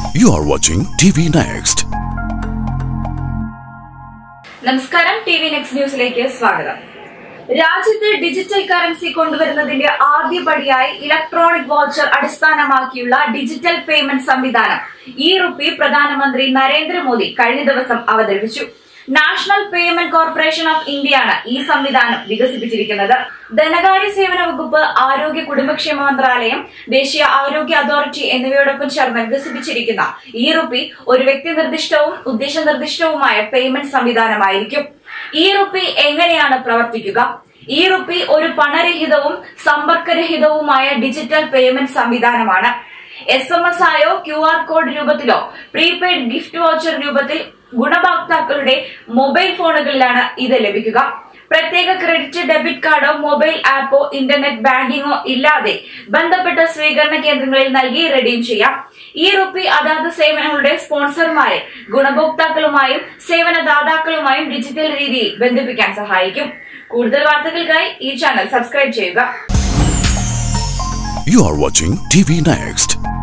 You are watching TV Next. നമസ്കാരം T V next ന്യൂസിലേക്ക് സ്വാഗതം രാജ്യത്ത് ഡിജിറ്റൽ കറൻസി കൊണ്ടുവരുന്നതിന്റെ ആദ്യപടിയായി ഇലക്ട്രോണിക് വാച്ചർ അടിസ്ഥാനമാക്കിയുള്ള ഡിജിറ്റൽ പേയ്മെന്റ് സംവിധാനം ഇ റുപ്പി പ്രധാനമന്ത്രി നരേന്ദ്രമോദി കഴിഞ്ഞ ദിവസം അവതരിപ്പിച്ചു നാഷണൽ പേയ്മെന്റ് കോർപ്പറേഷൻ ഓഫ് ഇന്ത്യയാണ് ഈ സംവിധാനം വികസിപ്പിച്ചിരിക്കുന്നത് ധനകാര്യ സേവന വകുപ്പ് ആരോഗ്യ കുടുംബക്ഷേമ മന്ത്രാലയം ദേശീയ ആരോഗ്യ അതോറിറ്റി എന്നിവയോടൊപ്പം ചേർന്ന് വികസിപ്പിച്ചിരിക്കുന്ന ഇ റുപ്പി ഒരു വ്യക്തി നിർദ്ദിഷ്ടവും ഉദ്ദേശ നിർദ്ദിഷ്ടവുമായ പേയ്മെന്റ് സംവിധാനമായിരിക്കും ഇ റുപ്പി എങ്ങനെയാണ് പ്രവർത്തിക്കുക ഇ റുപ്പി ഒരു പണരഹിതവും സമ്പർക്കരഹിതവുമായ ഡിജിറ്റൽ പേയ്മെന്റ് സംവിധാനമാണ് എസ് എം എസ് ആയോ ക്യു ആർ കോഡ് രൂപത്തിലോ പ്രീപെയ്ഡ് ഗിഫ്റ്റ് വൗച്ചർ രൂപത്തിൽ ഗുണഭോക്താക്കളുടെ മൊബൈൽ ഫോണുകളിലാണ് ഇത് ലഭിക്കുക പ്രത്യേക ക്രെഡിറ്റ് ഡെബിറ്റ് കാർഡോ മൊബൈൽ ആപ്പോ ഇന്റർനെറ്റ് ബാങ്കിങ്ങോ ഇല്ലാതെ ബന്ധപ്പെട്ട സ്വീകരണ കേന്ദ്രങ്ങളിൽ നൽകി റെഡീം ചെയ്യാം ഈ റുപ്പി അതാത് സേവനങ്ങളുടെ സ്പോൺസർമാരെ ഗുണഭോക്താക്കളുമായും സേവനദാതാക്കളുമായും ഡിജിറ്റൽ രീതിയിൽ ബന്ധിപ്പിക്കാൻ സഹായിക്കും കൂടുതൽ വാർത്തകൾക്കായി ഈ ചാനൽ സബ്സ്ക്രൈബ് ചെയ്യുക You are watching TV Next.